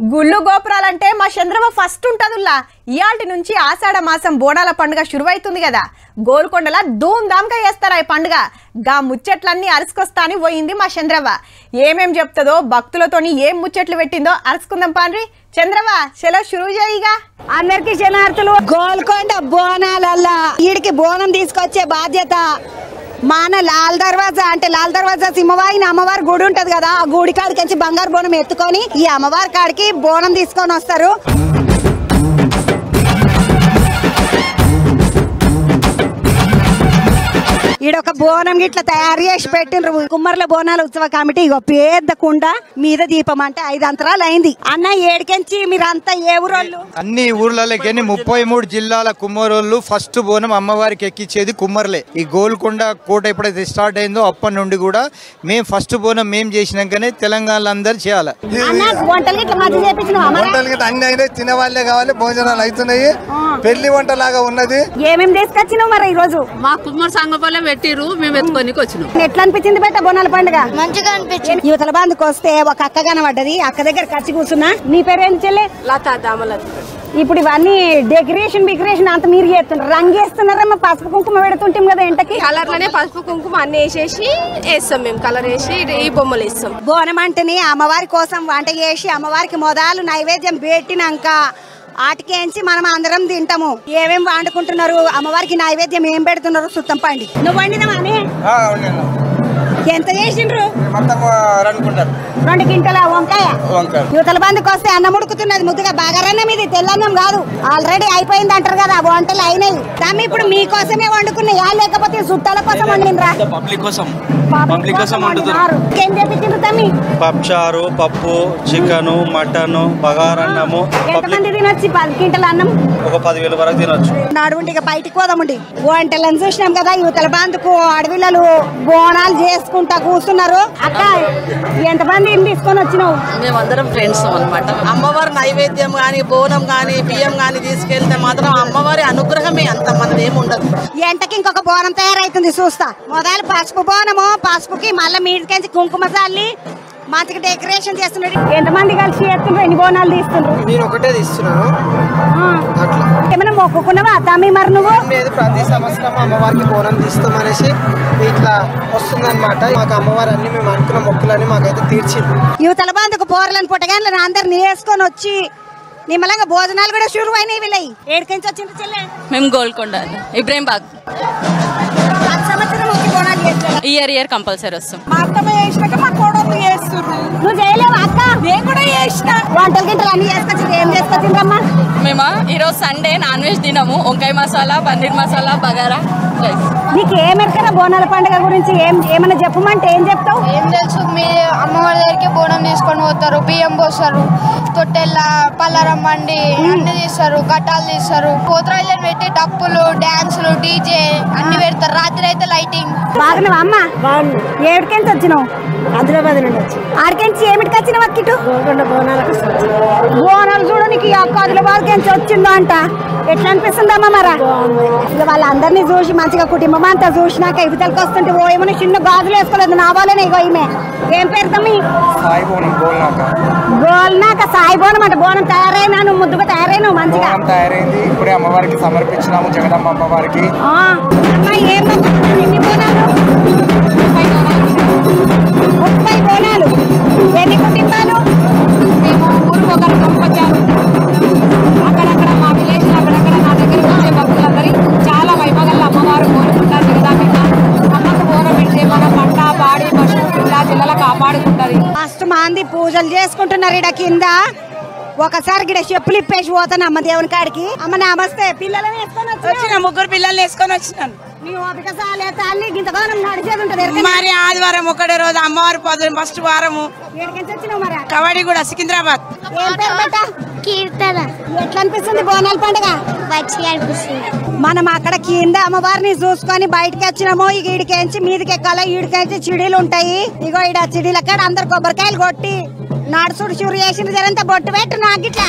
గుళ్ళు గోపురాలంటే మా చంద్రమ ఫస్ట్ ఉంటదుల్లా ఇయాల్టి నుంచి ఆషాఢ మాసం బోనాల పండుగ శురువైతుంది కదా గోల్కొండల ధూమ్ ధామ్గా చేస్తారు ఈ పండుగ గా ముచ్చట్లన్నీ అరుసుకొస్తా అని పోయింది మా చంద్రవ్వ ఏమేం చెప్తుందో భక్తులతోని ఏం ముచ్చట్లు పెట్టిందో అరుచుకుందాం పాండ్రి చంద్రవ్వ సెలవు షురువు చేయిగా అందరికి శనార్థులు గోల్కొండ బోనాలల్లా ఈడికి బోనం తీసుకొచ్చే బాధ్యత మన లాల్ దర్వాజా అంటే లాల్ దర్వాజా సింహవాయిని అమ్మవారి గుడి ఉంటది కదా ఆ గుడి కాడికి వచ్చి బంగారు బోనం ఎత్తుకొని ఈ అమ్మవారి కాడికి బోనం తీసుకొని వస్తారు ఈడొక బోనం గిట్ల తయారు చేసి పెట్టిండ్రు కుమ్మర్ల బోనాల ఉత్సవ కమిటీ ఇగో పెద్ద కుండ మీద దీపం అంటే ఐదు అంతరాలు అయింది అన్న ఏడికెంచి మీరంతా ఏ ఊరోళ్ళు అన్ని ఊర్లలోకి ముప్పై మూడు జిల్లాల కుమ్మరోళ్ళు ఫస్ట్ బోనం అమ్మవారికి ఎక్కించేది కుమ్మర్లే ఈ గోల్కొండ కోట ఎప్పుడైతే స్టార్ట్ అయిందో అప్పటి నుండి కూడా మేము ఫస్ట్ బోనం మేము చేసినాకనే తెలంగాణలో అందరు చేయాలి అన్న వంటలు గిట్ల మధ్య చేపించినావా మరి? వంటలు గిట్ట అన్ని అయినాయి తినే వాళ్ళే కావాలి భోజనాలు అవుతున్నాయి పెళ్లి వంట లాగా ఉన్నది ఏమేం తీసుకొచ్చినావు మరి ఈ రోజు మా కుమ్మరి సంగపల్లె పెట్టిర్రు మేము ఎత్తుకొని వచ్చినాం ఎట్లా అనిపించింది బెట్ట బోనాల పండుగ మంచిగా అనిపించింది యువతల బంధుకు వస్తే ఒక అక్క కనబడ్డది అక్క దగ్గర ఖర్చు కూర్చున్నా నీ పేరేం చెల్లె లత దామలత ఇప్పుడు ఇవన్నీ డెకరేషన్ బికరేషన్ అంత మీరు చేస్తున్నారు రంగు వేస్తున్నారమ్మా పసుపు కుంకుమ పెడుతుంటాం కదా ఎంటకి కలర్లోనే పసుపు కుంకుమ అన్ని వేసేసి వేస్తాం మేము కలర్ వేసి ఈ బొమ్మలు వేస్తాం బోనం అంటేనే అమ్మవారి కోసం వంట చేసి అమ్మవారికి మొదలు నైవేద్యం పెట్టినాక ఆటికేంచి మనం అందరం తింటాము ఏమేం వండుకుంటున్నారు అమ్మవారికి నైవేద్యం ఏం పెడుతున్నారు సుత్తం పండి నువ్వు వండినవానే ఎంత చేసిండ్రు మొత్తం అనుకుంటారు రెండు గింటల వంకాయ వంకాయ. యువతల బంధుకు వస్తే అన్నం ఉడుకుతున్నది ముద్దుగా బాగారన్నం ఇది తెల్లన్నం కాదు ఆల్రెడీ అయిపోయింది అంటారు కదా వంటలు అయినాయి తమ్మి ఇప్పుడు మీకోసమే వండుకున్నాయా లేకపోతే చుట్టాల కోసం వండినరా పబ్లిక్ కోసం పబ్లిక్ కోసం వండుతున్నారు వండుతున్నారు ఏం చెప్పిండ్రు తమ్మి పప్పుచారు పప్పు చికెన్ మటన్ బగారన్నము పబ్లిక్ ఎంతమంది తినొచ్చి పది గింటల అన్నం ఒక పదివేల వరకు తినొచ్చు నడువుండి ఇక బయటికి పోదామండి వంటలను చూసినాం కదా యువతల బంధుకు అడవిలలో బోనాలు చేసుకుంటా కూర్చున్నారు అక్క ఎంతమంది తీసుకొని వచ్చినావు మేమందరం ఫ్రెండ్స్ అన్నమాట అమ్మవారి నైవేద్యం కానీ బోనం కానీ బియ్యం కానీ తీసుకెళ్తే మాత్రం అమ్మవారి అనుగ్రహమే అంత మనది ఏమి ఉండదు ఎంటకి ఇంకొక బోనం తయారైతుంది చూస్తా మొదలు పసుపు బోనము పసుపుకి మళ్ళీ మీదికెంచి కుంకుమ చల్లి మంచిగా డెకరేషన్ చేస్తున్నారు ఎంతమంది కలిసి చేస్తున్నారు ఎన్ని బోనాలు తీస్తున్నారు నేను ఒకటే తీస్తున్నాను అట్లా ఏమైనా మొక్కుకున్నావా తమ్మి మరి నువ్వు లేదు ప్రతి సంవత్సరం అమ్మవారికి బోనం తీస్తాం అనేసి ఇట్లా వస్తుందన్నమాట మాకు అమ్మవారు అన్ని మేము అనుకున్న మొక్కులన్నీ మాకైతే తీర్చింది యువతల బంధుకు పోరలను పుట్టగానే అందరిని వేసుకొని వచ్చి నిమ్మలంగా భోజనాలు కూడా షురు అయినాయి వీళ్ళయి ఏడికించి వచ్చింది చెల్లె మేము గోల్కొండ ఇబ్రాహిం బాగ్ ప్రతి సంవత్సరం వచ్చి బోనాలు చేస్తారు ఇయర్ ఇయర్ కంపల్సరీ వస్తాం మా అత్తమ్మ చేసినాక మా కోడలు చేస్తున్నారు నువ్వు చేయలేవు అక్క నేను కూడా చేసిన వంటలు గింటలు అన్ని చేసుకొచ్చింది ఏం చేసుకొచ్చిందమ్మా మేము ఈరోజు సండే నాన్ వెజ్ తినము వంకాయ మసాలా పన్నీర్ మసాలా బగారా రైస్ నీకు ఏం ఎరకరా బోనాల పండుగ గురించి ఏం ఏమైనా చెప్పమంటే ఏం చెప్తావు ఏం తెలుసు మీ అమ్మవారి దగ్గరికి బోనం తీసుకొని పోతారు బియ్యం పోస్తారు తొట్టెల్ల పల్లారం బండి అన్ని తీస్తారు కట్టాలు తీస్తారు పోతరాజులు పెట్టి డప్పులు డాన్సులు డీజే అన్ని పెడతారు రాత్రి అయితే లైటింగ్ బాగున్నావా అమ్మ ఏడికెంచి వచ్చినావు ఆదిలాబాద్ నుండి వచ్చి ఆడికెంచి ఏమిటికి వచ్చినావు అక్కిటు బోనాలు చూడు నీకు ఈ అక్క ఆదిలాబాద్ నుంచి వచ్చిందో అంట ఎట్లా అనిపిస్తుందమ్మా మరా ఇక వాళ్ళందరినీ చూసి మంచిగా కుటుంబం అంతా చూసినాక ఇవతలకి వస్తుంటే ఓ ఏమైనా చిన్న గాజులు వేసుకోలేదు నా వాళ్ళనే ఇగో ఈమె ఏం పేరు తమ్మి సాయి బోనం గోల్నాక గోల్నాక సాయి బోనం అంటే బోనం తయారైనా నువ్వు ముద్దుగా తయారైనావు మంచిగా బోనం తయారైంది ఇప్పుడే అమ్మవారికి సమర్పించినాము జగదమ్మ అమ్మవారికి ఆ, అమ్మా, ఏం మొక్కుతున్నావు? ఎన్ని బోనాలు ముప్పై బోనాలు ఎన్ని కుటుంబాలు మేము ఊరు ఒకరు పంపించారు అక్కడక్కడ మా విలేజ్ అక్కడక్కడ నా దగ్గరికి వచ్చే భక్తులందరి చాలా వైభవంగా అమ్మవారు కోరుకుంటారు జగదాంబిక అమ్మకు బోనం పెడితే మన పంట పాడి పశువు పిల్ల జిల్లల కాపాడుకుంటది మస్తు మంది పూజలు చేసుకుంటున్నారు ఇడ కింద ఒకసారి గిడ చెప్పులు ఇప్పేసి పోతాను అమ్మ దేవుని కాడికి అమ్మ నమస్తే పిల్లలని వేసుకొని వచ్చిన ముగ్గురు పిల్లల్ని వేసుకొని వచ్చినాను నీ ఓపిక సాలే తల్లి గింతగానం నడిచేది ఉంటుంది ఎరకనా? మరి ఆదివారం ఒకటే రోజు అమ్మవారి పదు ఫస్ట్ వారము ఏడికెంచి వచ్చినావు మరి కబడ్డీ కూడా సికింద్రాబాద్ ఏం పేరు బట్ట కీర్తన ఎట్లా అనిపిస్తుంది బోనాల పండుగ మంచిగా అనిపిస్తుంది మనం అక్కడ కింద అమ్మవారిని చూసుకొని బయటకి వచ్చినాము ఇక ఈడికేంచి మీదకి ఎక్కాల ఈడికేంచి చిడీలు ఉంటాయి ఇగో ఈడ చిడీలు అక్కడ అందరు కొబ్బరికాయలు కొట్టి నడుచుడు చూరు చేసిన జరంతా బొట్టు పెట్టు నాకు ఇట్లా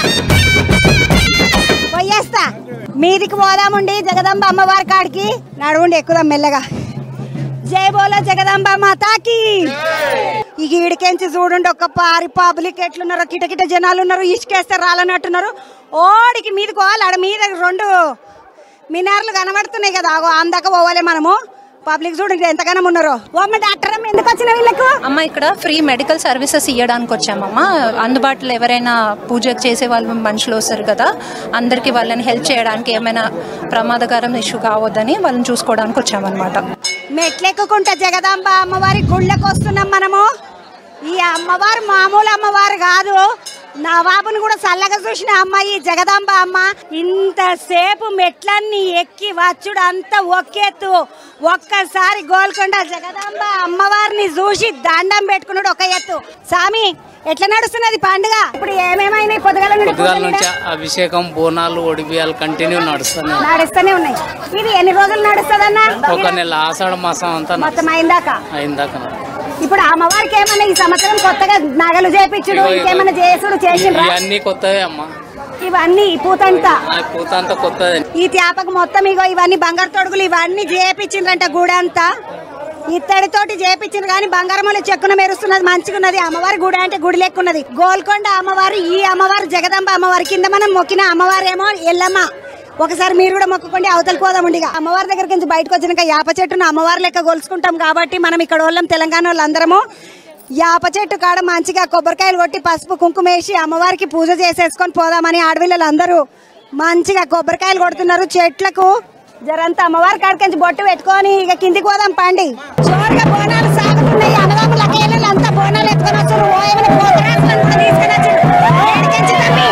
పోయేస్తా మీదికి పోదాముండి జగదంబ అమ్మవారి కాడికి నడువుండి ఎక్కుదాం మెల్లగా జై బోలో జగదంబ మాతాకి ఇక ఈడికెంచి చూడండి ఒక పారి పబ్లిక్ ఎట్లున్నారో కిటకిట జనాలు ఉన్నారు ఇసుకేస్తే రాలన్నట్టున్నారు ఓడికి మీదకి పోవాలి ఆడ మీద రెండు మినార్లు కనబడుతున్నాయి కదా అగో అందాక పోవాలి మనము పబ్లిక్ చూడండి ఎంతగానో ఉన్నారో ఓమ్మ డాక్టర్ అమ్మ ఎందుకు వచ్చిన వీళ్ళకు అమ్మ ఇక్కడ ఫ్రీ మెడికల్ సర్వీసెస్ ఇవ్వడానికి వచ్చామమ్మా అందుబాటులో ఎవరైనా పూజ చేసే వాళ్ళు మనుషులు వస్తారు కదా అందరికీ వాళ్ళని హెల్ప్ చేయడానికి ఏమైనా ప్రమాదకరం ఇష్యూ కావద్దని వాళ్ళని చూసుకోవడానికి వచ్చామన్నమాట మెట్లెక్కుకుంటా జగదాంబ అమ్మవారి గుళ్ళకి వస్తున్నాం మనము ఈ అమ్మవారు మామూలు అమ్మవారు కాదు నవాబుని కూడా చల్లగా చూసిన అమ్మాయి జగదాంబ అమ్మ ఇంతసేపు మెట్లన్నీ ఎక్కి వచ్చుడు అంతా ఒక్కెత్తు ఒక్కసారి గోల్కొండ జగదాంబ అమ్మవారిని చూసి దండం పెట్టుకున్నాడు ఒక ఎత్తు స్వామి ఎట్లా నడుస్తున్నది పండుగ ఇప్పుడు ఏమేమైనాయి పొద్దుగల నుండి పొద్దుగాల పూజలు నుంచి ఆ అభిషేకం బోనాలు ఒడిబియాలు కంటిన్యూ నడుస్తున్నాయి నడుస్తూనే ఉన్నాయి ఇది ఎన్ని రోజులు నడుస్తుందన్నా ఒక నెల ఆషాఢ మాసం అంతా మొత్తం అయిందాకా అయిందాక ఇప్పుడు అమ్మవారికి ఏమన్నా ఈ సంవత్సరం కొత్తగా నగలు చేపించుడు ఇగో ఇగో. ఇంకేమన్నా చేసుడు చేసిండ్రా ఇవన్నీ కొత్తవే అమ్మా ఇవన్నీ ఈ పూతంతా ఆ పూత అంతా కొత్తదే ఈ తేపకు మొత్తం ఇగో ఇవన్నీ బంగారు తొడుగులు ఇవన్నీ చేపించిండ్రంట గుడి అంతా ఇత్తడితోటి చేపించిండ్రు కానీ బంగారముల చెక్కున మెరుస్తున్నది మంచిగా ఉన్నది అమ్మవారి గుడి అంటే గుడి లెక్కున్నది గోల్కొండ అమ్మవారు ఈ అమ్మవారు జగదంబ అమ్మవారి కింద మనం మొక్కిన అమ్మవారేమో ఎల్లమ్మ ఒకసారి మీరు కూడా మొక్కుకోండి అవతల పోదామండి ఇక అమ్మవారి దగ్గరికి నుంచి బయటకు వచ్చినాక యాప చెట్టును అమ్మవారి లెక్క కొలుసుకుంటాం కాబట్టి మనం ఇక్కడ వాళ్ళం తెలంగాణ వాళ్ళందరము యాప చెట్టు కాడ మంచిగా కొబ్బరికాయలు కొట్టి పసుపు కుంకుమ వేసి అమ్మవారికి పూజ చేసేసుకొని పోదామని ఆడపిల్లలు అందరూ మంచిగా కొబ్బరికాయలు కొడుతున్నారు చెట్లకు జరంతా అమ్మవారి కాడికి బొట్టు పెట్టుకొని ఇక కిందికి పోదాం పండి జోరుగా బోనాలు సాగుతున్నాయి అన్నదమ్ముల కేళ్ళలు అంతా బోనాలు ఎత్తుకొని వచ్చారు ఓ ఏమైనా పోతరాజులను కూడా తీసుకొని వచ్చారు ఏడికెంచి తమ్మి?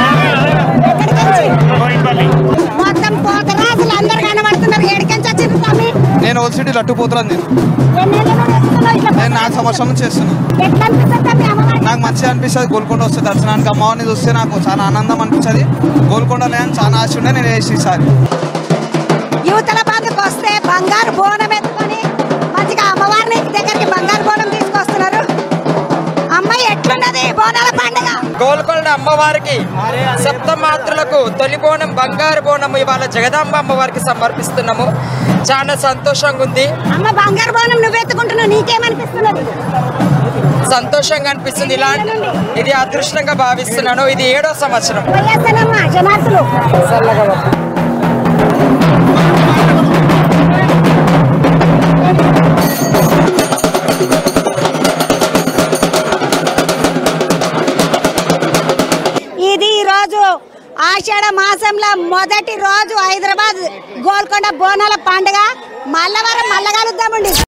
ఎక్కడికెంచి? మొత్తం పోతరాజులు అందరు కనబడుతున్నారు ఏడికెంచి వచ్చింది తమ్మి నేను ఓల్డ్ సిటీ లట్టుపోతున్నాను నేను ఎన్నేళ్ళ నుండి వస్తున్నావు ఇట్లా నేను నాలుగు సంవత్సరాల నుంచి చేస్తున్నాను ఎట్లా అనిపిస్తుంది తమ్మి అమ్మవారి నాకు మంచిగా అనిపిస్తుంది గోల్కొండ వస్తే దర్శనానికి అమ్మవారిని చూస్తే నాకు చాలా ఆనందం అనిపించదు గోల్కొండ లేని చాలా ఆశ ఉండే నేను వేసి ఈసారి యువతల బాధకు వస్తే బంగారు బోనం ఎత్తుకొని మంచిగా అమ్మవారిని దగ్గరికి బంగారు బోనం తీసుకొస్తున్నారు అమ్మాయి ఎట్లున్నది బోనాల పండుగ గోల్కొండ అమ్మవారికి సప్తమాతృలకు తొలి బోనం బంగారు బోనం ఇవాళ జగదాంబ అమ్మవారికి సమర్పిస్తున్నాము చాలా సంతోషంగా ఉంది అమ్మ బంగారు బోనం నువ్వు ఎత్తుకుంటున్నావు నీకేమనిపిస్తున్నది సంతోషంగా అనిపిస్తుంది ఇలా ఇది అదృష్టంగా భావిస్తున్నాను ఇది ఏడో సంవత్సరం పోయేస్తానమ్మా జనార్దులు ఇది ఈ రోజు ఆషాఢ మాసంలో మొదటి రోజు హైదరాబాద్ గోల్కొండ బోనాల పండుగ మల్లవారం మల్ల కలుద్దామండి